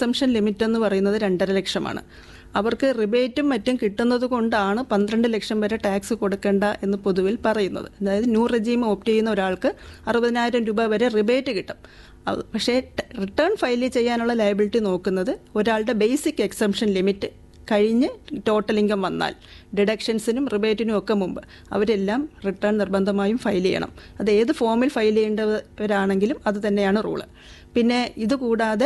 Exemption limit എന്ന് പറയുന്നത് രണ്ടര ലക്ഷമാണ് അവർക്ക് റിബേറ്റും മറ്റും കിട്ടുന്നത് കൊണ്ടാണ് പന്ത്രണ്ട് ലക്ഷം വരെ ടാക്സ് കൊടുക്കേണ്ട എന്ന് പൊതുവിൽ പറയുന്നത് അതായത് ന്യൂ റെജീം ഓപ്റ്റ് ചെയ്യുന്ന ഒരാൾക്ക് അറുപതിനായിരം രൂപ വരെ റിബേറ്റ് കിട്ടും അത് പക്ഷേ റിട്ടേൺ ഫയൽ ചെയ്യാനുള്ള ലയബിലിറ്റി നോക്കുന്നത് ഒരാളുടെ ബേസിക് എക്സംഷൻ ലിമിറ്റ് കഴിഞ്ഞ് ടോട്ടൽ ഇൻകം വന്നാൽ ഡിഡക്ഷൻസിനും റിബേറ്റിനും ഒക്കെ മുമ്പ് അവരെല്ലാം റിട്ടേൺ നിർബന്ധമായും ഫയൽ ചെയ്യണം അത് ഏത് ഫോമിൽ ഫയൽ ചെയ്യേണ്ടവരാണെങ്കിലും അത് തന്നെയാണ് റൂള് പിന്നെ ഇത് കൂടാതെ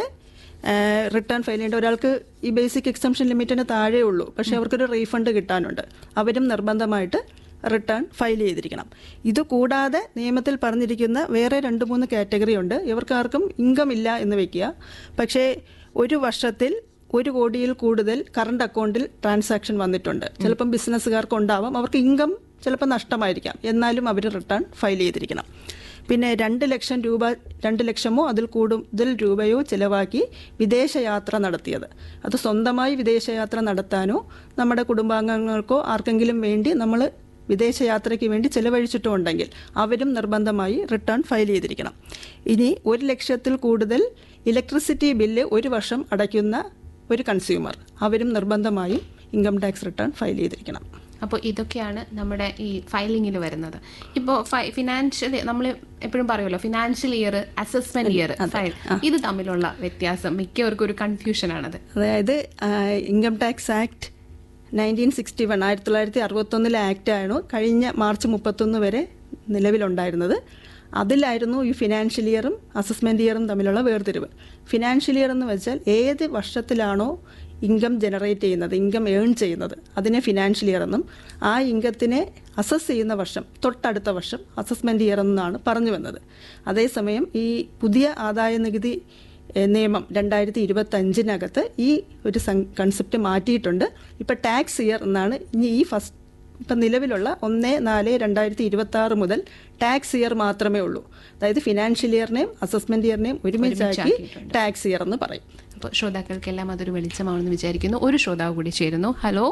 റിട്ടേൺ ഫയൽ ചെയ്യേണ്ട ഒരാൾക്ക് ഈ ബേസിക് എക്സംഷൻ ലിമിറ്റിന് താഴെ ഉള്ളൂ പക്ഷേ അവർക്കൊരു റീഫണ്ട് കിട്ടാനുണ്ട് അവരും നിർബന്ധമായിട്ട് റിട്ടേൺ ഫയൽ ചെയ്തിരിക്കണം ഇത് കൂടാതെ നിയമത്തിൽ പറഞ്ഞിരിക്കുന്ന വേറെ രണ്ട് മൂന്ന് കാറ്റഗറി ഉണ്ട് ഇവർക്കാർക്കും ഇൻകം ഇല്ല എന്ന് വെക്കുക പക്ഷേ ഒരു വർഷത്തിൽ ഒരു കോടിയിൽ കൂടുതൽ കറണ്ട് അക്കൗണ്ടിൽ ട്രാൻസാക്ഷൻ വന്നിട്ടുണ്ട് ചിലപ്പം ബിസിനസ്സുകാർക്ക് ഉണ്ടാവാം അവർക്ക് ഇൻകം ചിലപ്പോൾ നഷ്ടമായിരിക്കാം എന്നാലും അവർ റിട്ടേൺ ഫയൽ ചെയ്തിരിക്കണം പിന്നെ രണ്ട് ലക്ഷം രൂപ രണ്ട് ലക്ഷമോ അതിൽ കൂടുതൽ രൂപയോ ചിലവാക്കി വിദേശയാത്ര നടത്തിയത് അത് സ്വന്തമായി വിദേശയാത്ര നടത്താനോ നമ്മുടെ കുടുംബാംഗങ്ങൾക്കോ ആർക്കെങ്കിലും വേണ്ടി നമ്മൾ വിദേശയാത്രയ്ക്ക് വേണ്ടി ചിലവഴിച്ചിട്ടും ഉണ്ടെങ്കിൽ അവരും നിർബന്ധമായി റിട്ടേൺ ഫയൽ ചെയ്തിരിക്കണം ഇനി ഒരു ലക്ഷത്തിൽ കൂടുതൽ ഇലക്ട്രിസിറ്റി ബില്ല് ഒരു വർഷം അടയ്ക്കുന്ന ഒരു കൺസ്യൂമർ അവരും നിർബന്ധമായും ഇൻകം ടാക്സ് റിട്ടേൺ ഫയൽ ചെയ്തിരിക്കണം അപ്പോൾ ഇതൊക്കെയാണ് നമ്മുടെ ഈ ഫയലിങ്ങിൽ വരുന്നത് ഇപ്പോൾ ഫിനാൻഷ്യൽ നമ്മൾ എപ്പോഴും പറയുമല്ലോ financial year assessment year file ഇത് തമ്മിലുള്ള വ്യത്യാസം മിക്കവർക്കും ഒരു കൺഫ്യൂഷൻ ആണത് അതായത് income tax act nineteen sixty one ആയിരത്തി തൊള്ളായിരത്തി അറുപത്തൊന്നിലെ ആക്റ്റാണ് കഴിഞ്ഞ മാർച്ച് മുപ്പത്തൊന്ന് വരെ നിലവിലുണ്ടായിരുന്നത് അതിലായിരുന്നു ഈ ഫിനാൻഷ്യൽ ഇയറും അസസ്മെൻ്റ് ഇയറും തമ്മിലുള്ള വേർതിരിവ് ഫിനാൻഷ്യൽ ഇയർ എന്ന് വെച്ചാൽ ഏത് വർഷത്തിലാണോ ഇൻകം ജനറേറ്റ് ചെയ്യുന്നത് ഇൻകം ഏൺ ചെയ്യുന്നത് അതിനെ ഫിനാൻഷ്യൽ ഇയർ എന്നും ആ ഇൻകത്തിനെ അസസ് ചെയ്യുന്ന വർഷം തൊട്ടടുത്ത വർഷം അസസ്മെൻ്റ് ഇയർ എന്നാണ് പറഞ്ഞു വന്നത് അതേസമയം ഈ പുതിയ ആദായ നികുതി ഏഹ്, നിയമം രണ്ടായിരത്തി ഇരുപത്തി അഞ്ചിനകത്ത് ഈ ഒരു കൺസെപ്റ്റ് മാറ്റിയിട്ടുണ്ട് ഇപ്പം ടാക്സ് ഇയർ എന്നാണ് ഇനി ഈ ഫസ്റ്റ് ഇപ്പം നിലവിലുള്ള ഒന്ന് നാല് രണ്ടായിരത്തി ഇരുപത്തി ആറ് മുതൽ ടാക്സ് ഇയർ മാത്രമേ ഉള്ളൂ അതായത് ഫിനാൻഷ്യൽ ഇയറിനെയും അസസ്മെന്റ് ഇയറിനെയും ഒരുമിച്ചാക്കി ഒരുമിച്ചാക്കിയിട്ടുണ്ട്. ടാക്സ് ഇയർ എന്ന് പറയും അപ്പോൾ ശ്രോതാക്കൾക്കെല്ലാം അതൊരു വെളിച്ചമാണെന്ന് വിചാരിക്കുന്നു ഒരു ശ്രോതാവ് കൂടി ചേരുന്നു hello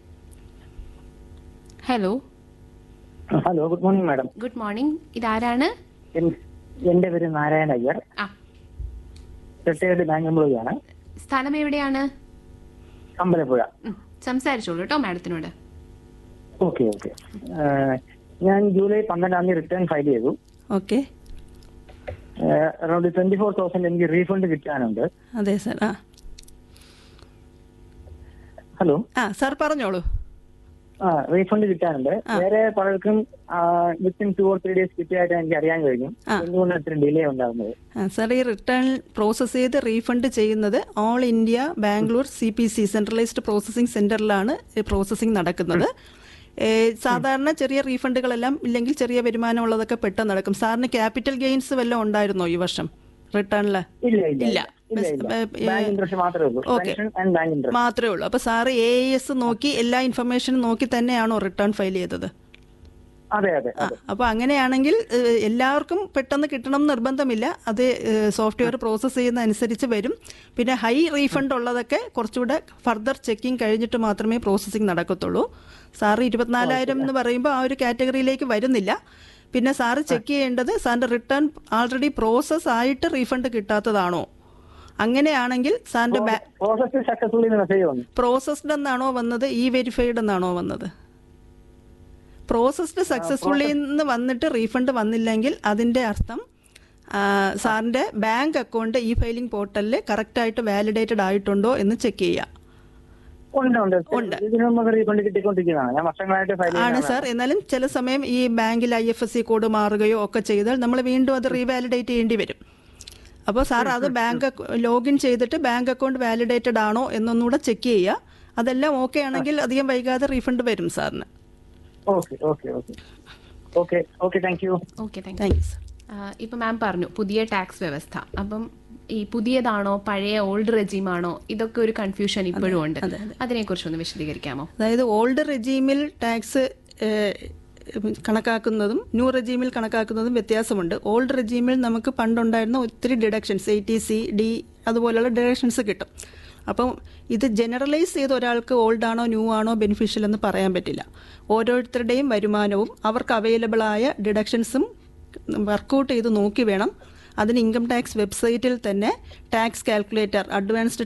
hello hello good morning madam good morning ഇതാരാണ് എൻ- എന്റെ പേര് നാരായണ അയ്യർ ആ റിട്ടയർഡ് ബാങ്ക് എംപ്ലോയി ആണ് സ്ഥലം എവിടെയാണ് അമ്പലപ്പുഴ ഉം, സംസാരിച്ചോളൂ കേട്ടോ മാഡത്തിനോട് ഓക്കെ ഓക്കെ ഞാൻ ജൂലൈ പന്ത്രണ്ടാം തീയതി റിട്ടേൺ ഫയൽ ചെയ്തു okay around twenty four thousand എനിക്ക് റീഫണ്ട് കിട്ടാനുണ്ട് അതെ സാർ ആ ഹലോ ആ സാർ പറഞ്ഞോളൂ ആ റീഫണ്ട് കിട്ടാനുണ്ട് വേറെ പലർക്കും within two or three days കിട്ടിയായിട്ട് എനിക്ക് അറിയാൻ കഴിഞ്ഞു എന്തുകൊണ്ട് ഇത്ര ഡിലേ ഉണ്ടാകുന്നത് ആ, സാർ ഈ റിട്ടേൺ പ്രോസസ്സ് ചെയ്ത് റീഫണ്ട് ചെയ്യുന്നത് all India Bangalore C P C centralised processing സെന്ററിലാണ് പ്രോസസ്സിംഗ് നടക്കുന്നത് ഏ, സാധാരണ ചെറിയ റീഫണ്ടുകളെല്ലാം ഇല്ലെങ്കിൽ ചെറിയ വരുമാനമുള്ളതൊക്കെ പെട്ടെന്ന് നടക്കും സാറിന് ക്യാപിറ്റൽ ഗെയിൻസ് വല്ലതും ഉണ്ടായിരുന്നോ ഈ വർഷം റിട്ടേണിൽ ഇല്ല ഇല്ല ഇല്ല. ഇല്ല ഇല്ല ഏ, ബാങ്ക് ഇൻട്രസ്റ്റ് മാത്രമേ ഉള്ളൂ okay. Pension and bank interest മാത്രമേ ഉള്ളൂ അപ്പോൾ സാറ് എ എസ് നോക്കി എല്ലാ ഇൻഫർമേഷനും നോക്കി തന്നെയാണോ റിട്ടേൺ ഫയൽ ചെയ്തത് അതെ അതെ ആ, അപ്പോൾ അങ്ങനെയാണെങ്കിൽ ഏഹ്, എല്ലാവർക്കും പെട്ടെന്ന് കിട്ടണം എന്ന് നിർബന്ധമില്ല അത് സോഫ്റ്റ്വെയർ പ്രോസസ്സ് ചെയ്യുന്ന അനുസരിച്ച് വരും പിന്നെ ഹൈ റീഫണ്ട് ഉള്ളതൊക്കെ കുറച്ചുകൂടെ ഫർദർ ചെക്കിംഗ് കഴിഞ്ഞിട്ട് മാത്രമേ പ്രോസസ്സിംഗ് നടക്കത്തുള്ളൂ സാറ് ഇരുപത്തിനാലായിരം എന്ന് പറയുമ്പോൾ ആ ഒരു കാറ്റഗറിയിലേക്ക് വരുന്നില്ല പിന്നെ സാറ് ചെക്ക് ചെയ്യേണ്ടത് സാറിൻ്റെ റിട്ടേൺ ആൾറെഡി പ്രോസസ്സ് ആയിട്ട് റീഫണ്ട് കിട്ടാത്തതാണോ അങ്ങനെയാണെങ്കിൽ സാറിൻ്റെ ബാ പ്രോസസ് സക്സസ്ഫുള്ളി മെസ്സേജ് വന്നു പ്രോസസ്ഡ് എന്നാണോ വന്നത് ഇ വെരിഫൈഡ് എന്നാണോ വന്നത് പ്രോസസ്ഡ് സക്സസ്ഫുള്ളി എന്ന് വന്നിട്ട് റീഫണ്ട് വന്നില്ലെങ്കിൽ അതിൻ്റെ അർത്ഥം ആ, സാറിൻ്റെ ബാങ്ക് അക്കൗണ്ട് ഇ ഫയലിംഗ് പോർട്ടലിൽ കറക്റ്റായിട്ട് വാലിഡേറ്റഡ് ആയിട്ടുണ്ടോ എന്ന് ചെക്ക് ചെയ്യുക ഉണ്ട് ഉണ്ട് ഇതിനു മുമ്പ് റീഫണ്ട് കിട്ടിക്കൊണ്ടിരിക്കുന്നതാണ് ഞാൻ വർഷങ്ങളായിട്ട് ഫയൽ ആണ് സാർ എന്നാലും ചില സമയം ഈ ബാങ്കിൽ I F S C code മാറുകയോ ഒക്കെ ചെയ്താൽ നമ്മൾ വീണ്ടും അത് റീവാലിഡേറ്റ് ചെയ്യേണ്ടി വരും അപ്പോൾ സാർ അത് ബാങ്ക് ലോഗിൻ ചെയ്തിട്ട് ബാങ്ക് അക്കൗണ്ട് വാലിഡേറ്റഡ് ആണോ എന്നൊന്നുകൂടെ ചെക്ക് ചെയ്യുക അതെല്ലാം ഓക്കെ ആണെങ്കിൽ അധികം വൈകാതെ റീഫണ്ട് വരും സാറിന് okay okay okay okay okay thank you okay thank thank you sir ഇപ്പൊ മാം പറഞ്ഞു പുതിയ ടാക്സ് വ്യവസ്ഥ അപ്പം ഈ പുതിയതാണോ പഴയ ഓൾഡ് റെജീമാണോ ഇതൊക്കെ ഒരു കൺഫ്യൂഷൻ ഇപ്പോഴും ഉണ്ട് അതിനെക്കുറിച്ച് ഒന്ന് വിശദീകരിക്കാമോ അതായത് ഓൾഡ് റെജീമിൽ ടാക്സ് കണക്കാക്കുന്നതും ന്യൂ റെജീമിൽ കണക്കാക്കുന്നതും വ്യത്യാസമുണ്ട് ഓൾഡ് റെജീമിൽ നമുക്ക് പണ്ടുണ്ടായിരുന്ന ഒത്തിരി deductions eighty C D അതുപോലെയുള്ള ഡിഡക്ഷൻസ് കിട്ടും അപ്പം ഇത് ജനറലൈസ് ചെയ്ത് ഒരാൾക്ക് ഓൾഡ് ആണോ ന്യൂ ആണോ ബെനിഫിഷ്യൽ എന്ന് പറയാൻ പറ്റില്ല ഓരോരുത്തരുടെയും വരുമാനവും അവർക്ക് അവൈലബിൾ ആയ ഡിഡക്ഷൻസും വർക്കൗട്ട് ചെയ്ത് നോക്കി വേണം അതിന് ഇൻകം ടാക്സ് വെബ്സൈറ്റിൽ തന്നെ ടാക്സ് കാൽക്കുലേറ്റർ അഡ്വാൻസ്ഡ്